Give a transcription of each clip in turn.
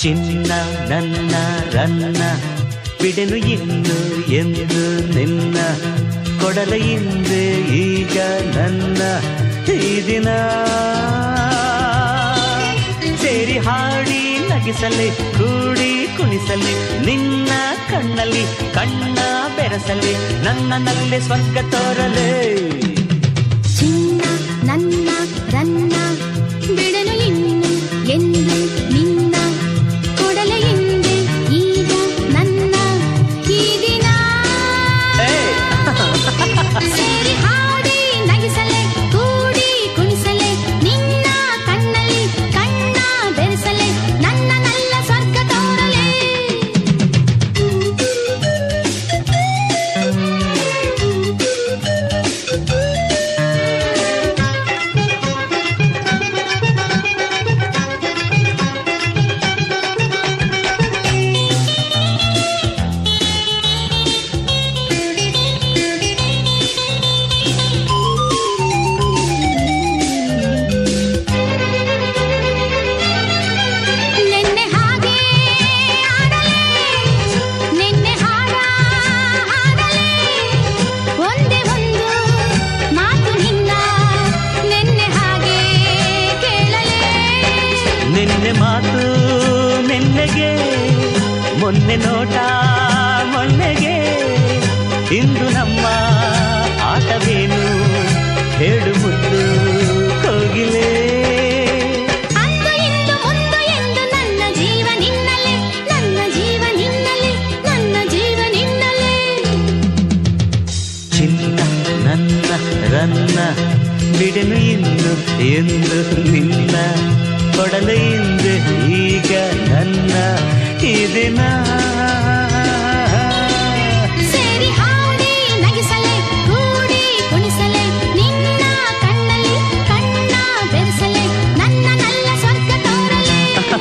ಚಿನ್ನ ನನ್ನ ರನ್ನ ಬಿಡೆನು ಇನ್ನು ಎಂದು ನಿನ್ನ ಕೊಡಲ ಹಿಂದೆ ಈಗ ನನ್ನ ಈ ದಿನ ಸೇರಿ ಹಾಡಿ ನಗಿಸಲಿ ಕೂಡಿ ಕುಣಿಸಲಿ ನಿನ್ನ ಕಣ್ಣಲ್ಲಿ ಕಣ್ಣ ಬೆರೆಸಲಿ ನನ್ನನಲ್ಲಿ ಸ್ವರ್ಗ ತೋರಲೇ ಚಿನ್ನ ನನ್ನ ರನ್ನ ಬಿಡಲು ಇನ್ನು ಎಂದು ನಿನ್ನ ಕೊಡಲ ಹಿಂದೆ ಈಗ ನನ್ನ ಈ ದಿನ ಸೇರಿ ಹಾಡಿ ನಗಿಸಲೆ ಕೂಡಿ ಕುಣಿಸಲೆ ನಿನ್ನ ಕಣ್ಣಲ್ಲಿ ಕಣ್ಣ ಬೆರೆಸಲೆ ನನ್ನ ನಲ್ಲ ಸ್ವರ್ಗ ತೋರಲೆ ನೆನ್ನೆ ಹಾಗೆ ಆಡಲೆ ನೆನ್ನೆ ಹಾಡ ಹಾಡಲೆ ಒಂದೇ ಒಂದು ಮಾತು ನಿನ್ನ ನೆನ್ನೆ ಹಾಗೆ ಕೇಳಲೆ ನಿನ್ನೆ ಮಾತು ನಿನ್ನೆಗೆ ಮೊನ್ನೆ ನೋಟ ಮೊನ್ನೆಗೆ ಇಂದು ನಮ್ಮ ಆಟವೇನು ಹೇಳು ಮುದ್ದು ಕೋಗಿಲೇ ಅಂದು ಇಂದು ಮುಂದು ಎಂದು ನನ್ನ ಜೀವ ನಿನ್ನಲೆ ನನ್ನ ಜೀವ ನಿನ್ನಲೆ ನನ್ನ ಜೀವ ನಿನ್ನಲೆ ಚಿನ್ನ ನನ್ನ ರನ್ನ ಬಿಡನು ಇನ್ನು ಎಂದು ನಿನ್ನ ಕೊಡಲು ಇಂದು ಈಗ ನನ್ನ ಈ ದಿನ ಸೇರಿ ಹಾಡಿ ನಗಿಸಲೆ ಕೂಡಿ ಕುಣಿಸಲೆ ನಿನ್ನ ಕಣ್ಣಲ್ಲಿ ಕಣ್ಣ ಬೆರೆಸಲೆ ನನ್ನ ನಲ್ಲ ಸ್ವರ್ಗ ತೋರಲೆ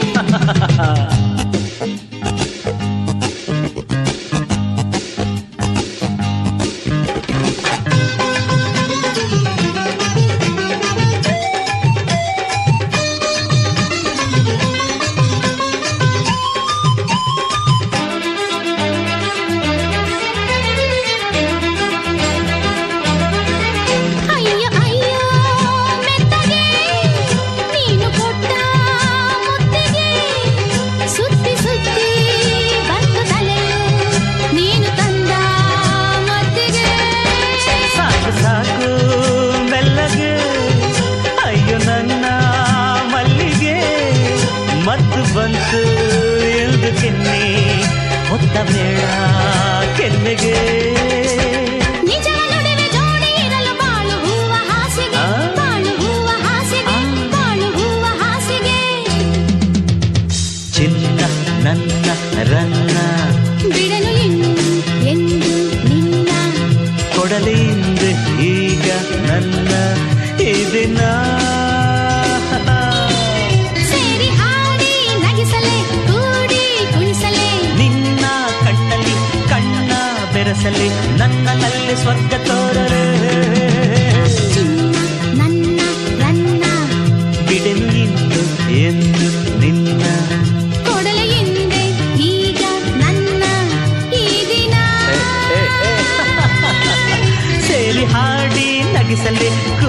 ಅಯ್ಯೋ ಅಯ್ಯೋ ಮೆತ್ತಗೆ ನೀನು ಕೊಟ್ಟ ಮುತ್ತಿಗೆ ಸುತ್ತಿ ಸುತ್ತಿ ಬಂತು ತಲೆಯು ನೀನು ತಂದ ಮದ್ದಿಗೆ ಸಾಕು ಸಾಕು ಮೆಲ್ಲಗೆ ಅಯ್ಯೋ ನನ್ನ ಮಲ್ಲಿಗೆ ಮತ್ತು ಬಂತು ಎಂದು ಕೆನ್ನೆ ಹೊತ್ತ ಬೇಡ ಕೆನ್ನೆಗೆ ನಿಜ ನುಡಿವೆ ಜೋಡಿ ಇರಲು ಬಾಳು ಹೂವ ಹಾಸಿಗೆ ಆ? ಬಾಳು ಹೂವ ಹಾಸಿಗೆ ಬಾಳು ಹೂವ ಹಾಸಿಗೆ ಚಿನ್ನ ನನ್ನ ರನ್ನ ಬಿಡಲು ಇನ್ನು ಎಂದು ನಿನ್ನ ಕೊಡಲಿಂದ ಈಗ ನನ್ನ ಇದನ್ನ ಸೇರಿ ಹಾಡಿ ನಗಿಸಲೆ ಕೂಡಿ ಕುಣಿಸಲೆ ನಿನ್ನ ಕಣ್ಣಲ್ಲಿ ಕಣ್ಣ ಬೆರೆಸಲಿ ನನ್ನಲ್ಲಿ ಸ್ವರ್ಗ ತೋರರೆ ಚಿನ್ನ ನನ್ನ ರನ್ನ ಬಿಡೆನು ಇನ್ನು ಎಂದು ನಿನ್ನ ಕೊಡಲ ಹಿಂದೆ ಈಗ ನನ್ನ ಈ ದಿನ ಸೇರಿ ಹಾಡಿ ನಗಿಸಲಿ